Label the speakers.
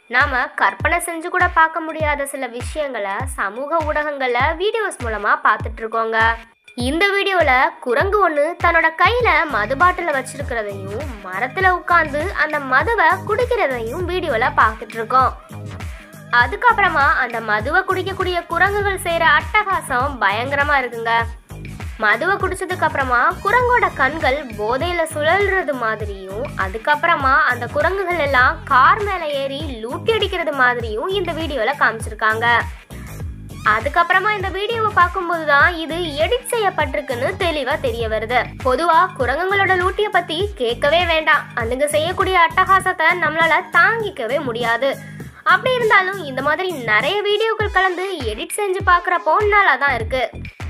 Speaker 1: நாம கற்பனை செஞ்சு கூட பார்க்க முடியாத சில விஷயங்களை சமூக ஊடகங்கள்ல வீடியோஸ் மூலமா பார்த்துட்டு இருக்கோங்க இந்த வீடியோல குரங்கு ஒன்று தன்னோட கையில மது பாட்டில வச்சிருக்கிறதையும் மரத்துல உட்கார்ந்து அந்த மதுவை குடிக்கிறதையும் வீடியோல பார்த்துட்டு இருக்கோம் அதுக்கப்புறமா அந்த மதுவை குடிக்கக்கூடிய குரங்குகள் செய்யற அட்டகாசம் பயங்கரமா இருக்குங்க மதுவை குடிச்சதுக்கு அப்புறமா குரங்கோட கண்கள் போதையில சுழல்றது மாதிரியும் அதுக்கப்புறமா அந்த குரங்குகள் எல்லாம் கார் மேல ஏறி லூட்டி அடிக்கிறது மாதிரியும் இந்த வீடியோல காமிச்சிருக்காங்க அதுக்கப்புறமா இந்த வீடியோவை பார்க்கும்போது தான் இது எடிட் செய்யப்பட்டிருக்குன்னு தெளிவா தெரிய வருது பொதுவா குரங்குங்களோட லூட்டிய பத்தி கேட்கவே வேண்டாம் அதுங்க செய்யக்கூடிய அட்டகாசத்தை நம்மளால தாங்கிக்கவே முடியாது அப்படி இருந்தாலும் இந்த மாதிரி நிறைய வீடியோக்கள் கலந்து எடிட் செஞ்சு பார்க்குறப்போ நல்லா தான் இருக்கு